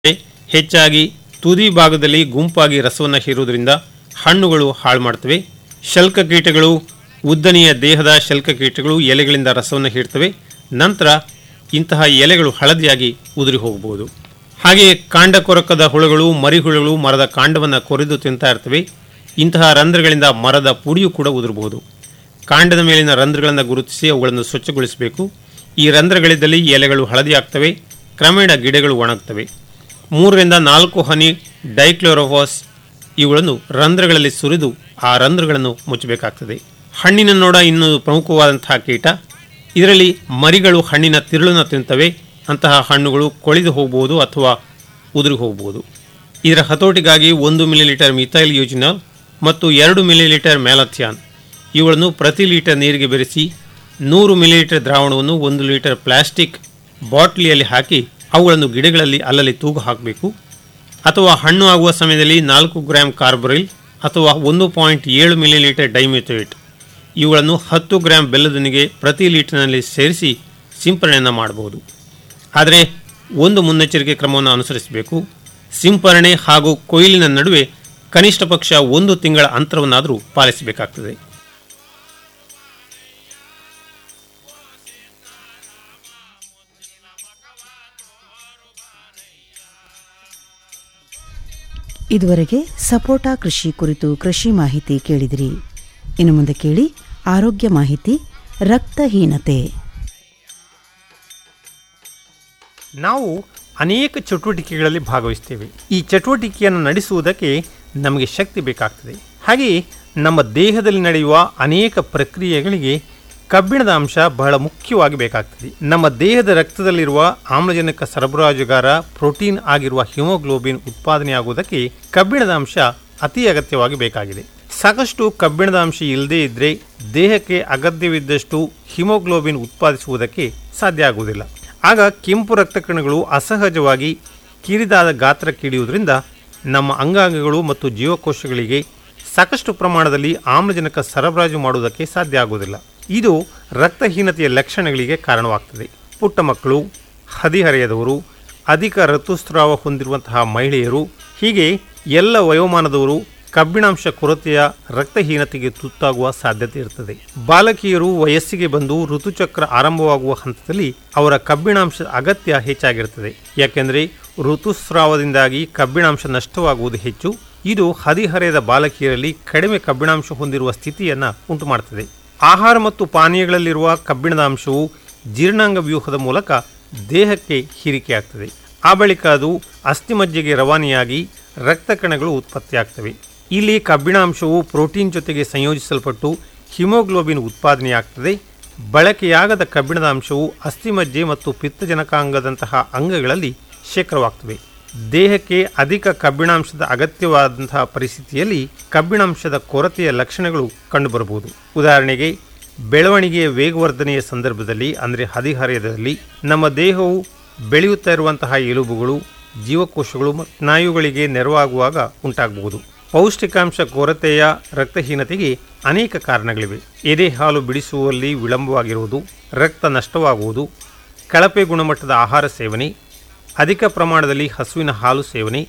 ಹೆಚ್ಚಾಗಿ ತುದಿ ಭಾಗದಲ್ಲಿ ಗುಂಪಾಗಿ ರಸವನ್ನು ಹೀರುವುದರಿಂದ ಹಣ್ಣುಗಳು ಹಾಳು ಮಾಡ್ತವೆ ಶಲ್ಕ ಕೀಟಗಳು ಉದ್ದನೆಯ ದೇಹದ ಶಲ್ಕ ಕೀಟಗಳು ಎಲೆಗಳಿಂದ ರಸವನ್ನು ಹೀರ್ತವೆ ನಂತರ ಇಂತಹ ಎಲೆಗಳು ಹಳದಿಯಾಗಿ ಉದುರಿ ಹೋಗಬಹುದು ಹಾಗೆಯೇ ಕಾಂಡ ಕೊರಕದ ಹುಳುಗಳು ಮರಿಹುಳುಗಳು ಮರದ ಕಾಂಡವನ್ನು ಕೊರೆದು ತಿಂತಾ ಇರ್ತವೆ ಇಂತಹ ರಂಧ್ರಗಳಿಂದ ಮರದ ಪುಡಿಯು ಕೂಡ ಉದುರಬಹುದು ಕಾಂಡದ ಮೇಲಿನ ರಂಧ್ರಗಳನ್ನು ಗುರುತಿಸಿ ಅವುಗಳನ್ನು ಸ್ವಚ್ಛಗೊಳಿಸಬೇಕು ಈ ರಂಧ್ರಗಳಿದ್ದಲ್ಲಿ ಎಲೆಗಳು ಹಳದಿ ಆಗ್ತವೆ ಕ್ರಮೇಣ ಗಿಡಗಳು ಒಣಗ್ತವೆ ಮೂರರಿಂದ ನಾಲ್ಕು ಹನಿ ಡೈಕ್ಲೋರೋವಾಸ್ ಇವುಗಳನ್ನು ರಂಧ್ರಗಳಲ್ಲಿ ಸುರಿದು ಆ ರಂಧ್ರಗಳನ್ನು ಮುಚ್ಚಬೇಕಾಗ್ತದೆ ಹಣ್ಣಿನ ನೋಡ ಇನ್ನು ಪ್ರಮುಖವಾದಂತಹ ಕೀಟ ಇದರಲ್ಲಿ ಮರಿಗಳು ಹಣ್ಣಿನ ತಿರುಳನ್ನು ತಿಂತವೆ ಅಂತಹ ಹಣ್ಣುಗಳು ಕೊಳೆದು ಹೋಗಬಹುದು ಅಥವಾ ಉದುರಿ ಹೋಗಬಹುದು ಇದರ ಹತೋಟಿಗಾಗಿ ಒಂದು ಮಿಲಿಲೀಟರ್ ಮಿಥೈಲ್ ಯೂಜಿನಾಲ್ ಮತ್ತು ಎರಡು ಮಿಲಿಲೀಟರ್ ಮ್ಯಾಲಥಿಯಾನ್ ಇವುಗಳನ್ನು ಪ್ರತಿ ಲೀಟರ್ ನೀರಿಗೆ ಬೆರೆಸಿ ನೂರು ಮಿಲಿಲೀಟರ್ ದ್ರಾವಣವನ್ನು ಒಂದು ಲೀಟರ್ ಪ್ಲಾಸ್ಟಿಕ್ ಬಾಟ್ಲಿಯಲ್ಲಿ ಹಾಕಿ ಅವುಗಳನ್ನು ಗಿಡಗಳಲ್ಲಿ ಅಲ್ಲಲ್ಲಿ ತೂಗು ಹಾಕಬೇಕು ಅಥವಾ ಹಣ್ಣು ಆಗುವ ಸಮಯದಲ್ಲಿ ನಾಲ್ಕು ಗ್ರಾಮ್ ಕಾರ್ಬರಿಲ್ ಅಥವಾ ಒಂದು ಪಾಯಿಂಟ್ ಏಳು ಮಿಲಿಲೀಟರ್ ಡೈಮಿಥೋಯಿಟ್ ಇವುಗಳನ್ನು ಹತ್ತು ಗ್ರಾಂ ಬೆಲ್ಲದೊಂದಿಗೆ ಪ್ರತಿ ಲೀಟರ್ನಲ್ಲಿ ಸೇರಿಸಿ ಸಿಂಪರಣೆಯನ್ನು ಮಾಡಬಹುದು ಆದರೆ ಒಂದು ಮುನ್ನೆಚ್ಚರಿಕೆ ಕ್ರಮವನ್ನು ಅನುಸರಿಸಬೇಕು ಸಿಂಪರಣೆ ಹಾಗೂ ಕೊಯ್ಲಿನ ನಡುವೆ ಕನಿಷ್ಠ ಪಕ್ಷ ಒಂದು ತಿಂಗಳ ಅಂತರವನ್ನಾದರೂ ಪಾಲಿಸಬೇಕಾಗ್ತದೆ ಇದುವರೆಗೆ ಸಪೋಟ ಕೃಷಿ ಕುರಿತು ಕೃಷಿ ಮಾಹಿತಿ ಕೇಳಿದಿರಿ ಇನ್ನು ಮುಂದೆ ಕೇಳಿ ಆರೋಗ್ಯ ಮಾಹಿತಿ ರಕ್ತಹೀನತೆ ನಾವು ಅನೇಕ ಚಟುವಟಿಕೆಗಳಲ್ಲಿ ಭಾಗವಹಿಸ್ತೇವೆ ಈ ಚಟುವಟಿಕೆಯನ್ನು ನಡೆಸುವುದಕ್ಕೆ ನಮಗೆ ಶಕ್ತಿ ಬೇಕಾಗ್ತದೆ ಹಾಗೆಯೇ ನಮ್ಮ ದೇಹದಲ್ಲಿ ನಡೆಯುವ ಅನೇಕ ಪ್ರಕ್ರಿಯೆಗಳಿಗೆ ಕಬ್ಬಿಣದ ಅಂಶ ಬಹಳ ಮುಖ್ಯವಾಗಿ ಬೇಕಾಗ್ತದೆ ನಮ್ಮ ದೇಹದ ರಕ್ತದಲ್ಲಿರುವ ಆಮ್ಲಜನಕ ಸರಬರಾಜುಗಾರ ಪ್ರೋಟೀನ್ ಆಗಿರುವ ಹಿಮೋಗ್ಲೋಬಿನ್ ಉತ್ಪಾದನೆಯಾಗುವುದಕ್ಕೆ ಕಬ್ಬಿಣದ ಅಂಶ ಅತಿ ಅಗತ್ಯವಾಗಿ ಬೇಕಾಗಿದೆ ಸಾಕಷ್ಟು ಕಬ್ಬಿಣದ ಅಂಶ ಇಲ್ಲದೇ ಇದ್ದರೆ ದೇಹಕ್ಕೆ ಅಗತ್ಯವಿದ್ದಷ್ಟು ಹಿಮೋಗ್ಲೋಬಿನ್ ಉತ್ಪಾದಿಸುವುದಕ್ಕೆ ಸಾಧ್ಯ ಆಗುವುದಿಲ್ಲ ಆಗ ಕೆಂಪು ರಕ್ತಕಣಗಳು ಅಸಹಜವಾಗಿ ಕಿರಿದಾದ ಗಾತ್ರಕ್ಕೆ ಇಳಿಯುವುದರಿಂದ ನಮ್ಮ ಅಂಗಾಂಗಗಳು ಮತ್ತು ಜೀವಕೋಶಗಳಿಗೆ ಸಾಕಷ್ಟು ಪ್ರಮಾಣದಲ್ಲಿ ಆಮ್ಲಜನಕ ಸರಬರಾಜು ಮಾಡುವುದಕ್ಕೆ ಸಾಧ್ಯ ಆಗುವುದಿಲ್ಲ ಇದು ರಕ್ತಹೀನತೆಯ ಲಕ್ಷಣಗಳಿಗೆ ಕಾರಣವಾಗ್ತದೆ ಪುಟ್ಟ ಮಕ್ಕಳು ಹದಿಹರೆಯದವರು ಅಧಿಕ ಋತುಸ್ರಾವ ಹೊಂದಿರುವಂತಹ ಮಹಿಳೆಯರು ಹೀಗೆ ಎಲ್ಲ ವಯೋಮಾನದವರು ಕಬ್ಬಿಣಾಂಶ ಕೊರತೆಯ ರಕ್ತಹೀನತೆಗೆ ತುತ್ತಾಗುವ ಸಾಧ್ಯತೆ ಇರ್ತದೆ ಬಾಲಕಿಯರು ವಯಸ್ಸಿಗೆ ಬಂದು ಋತುಚಕ್ರ ಆರಂಭವಾಗುವ ಹಂತದಲ್ಲಿ ಅವರ ಕಬ್ಬಿಣಾಂಶದ ಅಗತ್ಯ ಹೆಚ್ಚಾಗಿರುತ್ತದೆ ಯಾಕೆಂದರೆ ಋತುಸ್ರಾವದಿಂದಾಗಿ ಕಬ್ಬಿಣಾಂಶ ನಷ್ಟವಾಗುವುದು ಹೆಚ್ಚು ಇದು ಹದಿಹರೆಯದ ಬಾಲಕಿಯರಲ್ಲಿ ಕಡಿಮೆ ಕಬ್ಬಿಣಾಂಶ ಹೊಂದಿರುವ ಸ್ಥಿತಿಯನ್ನು ಉಂಟು ಮಾಡುತ್ತದೆ ಆಹಾರ ಮತ್ತು ಪಾನೀಯಗಳಲ್ಲಿರುವ ಕಬ್ಬಿಣದ ಅಂಶವು ಜೀರ್ಣಾಂಗ ವ್ಯೂಹದ ಮೂಲಕ ದೇಹಕ್ಕೆ ಹೀರಿಕೆಯಾಗ್ತದೆ ಆ ಬಳಿಕ ಅದು ಅಸ್ಥಿಮಜ್ಜೆಗೆ ರವಾನೆಯಾಗಿ ರಕ್ತ ಕಣಗಳು ಉತ್ಪತ್ತಿಯಾಗ್ತವೆ ಇಲ್ಲಿ ಕಬ್ಬಿಣಾಂಶವು ಪ್ರೋಟೀನ್ ಜೊತೆಗೆ ಸಂಯೋಜಿಸಲ್ಪಟ್ಟು ಹಿಮೋಗ್ಲೋಬಿನ್ ಉತ್ಪಾದನೆಯಾಗ್ತದೆ ಬಳಕೆಯಾಗದ ಕಬ್ಬಿಣದ ಅಂಶವು ಅಸ್ಥಿಮಜ್ಜೆ ಮತ್ತು ಪಿತ್ತಜನಕಾಂಗದಂತಹ ಅಂಗಗಳಲ್ಲಿ ಶೇಖರವಾಗ್ತವೆ ದೇಹಕ್ಕೆ ಅಧಿಕ ಕಬ್ಬಿಣಾಂಶದ ಅಗತ್ಯವಾದಂತಹ ಪರಿಸ್ಥಿತಿಯಲ್ಲಿ ಕಬ್ಬಿಣಾಂಶದ ಕೊರತೆಯ ಲಕ್ಷಣಗಳು ಕಂಡುಬರಬಹುದು ಉದಾಹರಣೆಗೆ ಬೆಳವಣಿಗೆಯ ವೇಗವರ್ಧನೆಯ ಸಂದರ್ಭದಲ್ಲಿ ಅಂದರೆ ಹದಿಹರೆಯದಲ್ಲಿ ನಮ್ಮ ದೇಹವು ಬೆಳೆಯುತ್ತಾ ಇರುವಂತಹ ಎಲುಬುಗಳು ಜೀವಕೋಶಗಳು ಮತ್ತು ಸ್ನಾಯುಗಳಿಗೆ ನೆರವಾಗುವಾಗ ಉಂಟಾಗಬಹುದು ಪೌಷ್ಟಿಕಾಂಶ ಕೊರತೆಯ ರಕ್ತಹೀನತೆಗೆ ಅನೇಕ ಕಾರಣಗಳಿವೆ ಎದೆ ಹಾಲು ಬಿಡಿಸುವಲ್ಲಿ ವಿಳಂಬವಾಗಿರುವುದು ರಕ್ತ ನಷ್ಟವಾಗುವುದು ಕಳಪೆ ಗುಣಮಟ್ಟದ ಆಹಾರ ಸೇವನೆ ಅಧಿಕ ಪ್ರಮಾಣದಲ್ಲಿ ಹಸುವಿನ ಹಾಲು ಸೇವನೆ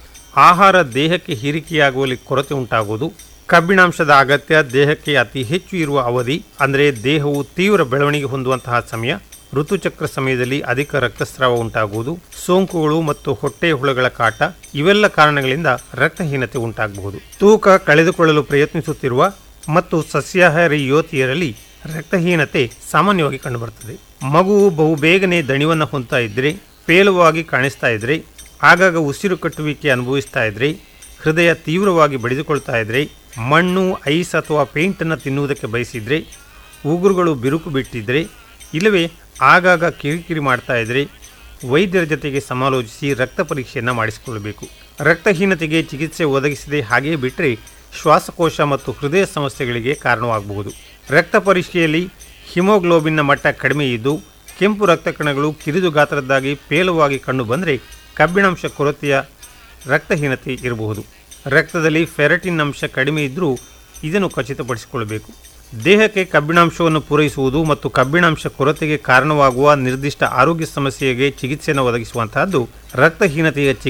ಆಹಾರ ದೇಹಕ್ಕೆ ಹೀರಿಕೆಯಾಗುವಲ್ಲಿ ಕೊರತೆ ಉಂಟಾಗುವುದು ಕಬ್ಬಿಣಾಂಶದ ಅಗತ್ಯ ದೇಹಕ್ಕೆ ಅತಿ ಹೆಚ್ಚು ಇರುವ ಅವಧಿ ಅಂದರೆ ದೇಹವು ತೀವ್ರ ಬೆಳವಣಿಗೆ ಹೊಂದುವಂತಹ ಸಮಯ ಋತುಚಕ್ರ ಸಮಯದಲ್ಲಿ ಅಧಿಕ ರಕ್ತಸ್ರಾವ ಉಂಟಾಗುವುದು ಸೋಂಕುಗಳು ಮತ್ತು ಹೊಟ್ಟೆ ಹುಳಗಳ ಕಾಟ ಇವೆಲ್ಲ ಕಾರಣಗಳಿಂದ ರಕ್ತಹೀನತೆ ಉಂಟಾಗಬಹುದು ತೂಕ ಕಳೆದುಕೊಳ್ಳಲು ಪ್ರಯತ್ನಿಸುತ್ತಿರುವ ಮತ್ತು ಸಸ್ಯಾಹಾರಿ ಯುವತಿಯರಲ್ಲಿ ರಕ್ತಹೀನತೆ ಸಾಮಾನ್ಯವಾಗಿ ಕಂಡುಬರುತ್ತದೆ ಮಗುವು ಬಹುಬೇಗನೆ ದಣಿವನ್ನು ಹೊಂದ್ತಾ ಇದ್ದರೆ ಪೇಲವಾಗಿ ಕಾಣಿಸ್ತಾ ಇದ್ದರೆ ಆಗಾಗ ಉಸಿರು ಕಟ್ಟುವಿಕೆ ಅನುಭವಿಸ್ತಾ ಇದ್ದರೆ ಹೃದಯ ತೀವ್ರವಾಗಿ ಬಡಿದುಕೊಳ್ತಾ ಇದ್ದರೆ ಮಣ್ಣು ಐಸ್ ಅಥವಾ ಪೇಂಟನ್ನು ತಿನ್ನುವುದಕ್ಕೆ ಬಯಸಿದರೆ ಉಗುರುಗಳು ಬಿರುಕು ಬಿಟ್ಟಿದ್ದರೆ ಇಲ್ಲವೇ ಆಗಾಗ ಕಿರಿಕಿರಿ ಮಾಡ್ತಾ ಇದ್ದರೆ ವೈದ್ಯರ ಜೊತೆಗೆ ಸಮಾಲೋಚಿಸಿ ರಕ್ತ ಪರೀಕ್ಷೆಯನ್ನು ಮಾಡಿಸಿಕೊಳ್ಳಬೇಕು ರಕ್ತಹೀನತೆಗೆ ಚಿಕಿತ್ಸೆ ಒದಗಿಸದೆ ಹಾಗೇ ಬಿಟ್ಟರೆ ಶ್ವಾಸಕೋಶ ಮತ್ತು ಹೃದಯ ಸಮಸ್ಯೆಗಳಿಗೆ ಕಾರಣವಾಗಬಹುದು ರಕ್ತ ಪರೀಕ್ಷೆಯಲ್ಲಿ ಹಿಮೋಗ್ಲೋಬಿನ್ನ ಮಟ್ಟ ಕಡಿಮೆ ಇದ್ದು ಕೆಂಪು ರಕ್ತ ಕಣಗಳು ಕಿರಿದು ಗಾತ್ರದ್ದಾಗಿ ಪೇಲವಾಗಿ ಕಂಡು ಬಂದರೆ ಕಬ್ಬಿಣಾಂಶ ಕೊರತೆಯ ರಕ್ತಹೀನತೆ ಇರಬಹುದು ರಕ್ತದಲ್ಲಿ ಫೆರಟಿನ್ ಅಂಶ ಕಡಿಮೆ ಇದ್ದರೂ ಇದನ್ನು ಖಚಿತಪಡಿಸಿಕೊಳ್ಳಬೇಕು ದೇಹಕ್ಕೆ ಕಬ್ಬಿಣಾಂಶವನ್ನು ಪೂರೈಸುವುದು ಮತ್ತು ಕಬ್ಬಿಣಾಂಶ ಕೊರತೆಗೆ ಕಾರಣವಾಗುವ ನಿರ್ದಿಷ್ಟ ಆರೋಗ್ಯ ಸಮಸ್ಯೆಗೆ ಚಿಕಿತ್ಸೆಯನ್ನು ಒದಗಿಸುವಂತಹದ್ದು ರಕ್ತಹೀನತೆಯ ಚಿಕಿತ್ಸೆ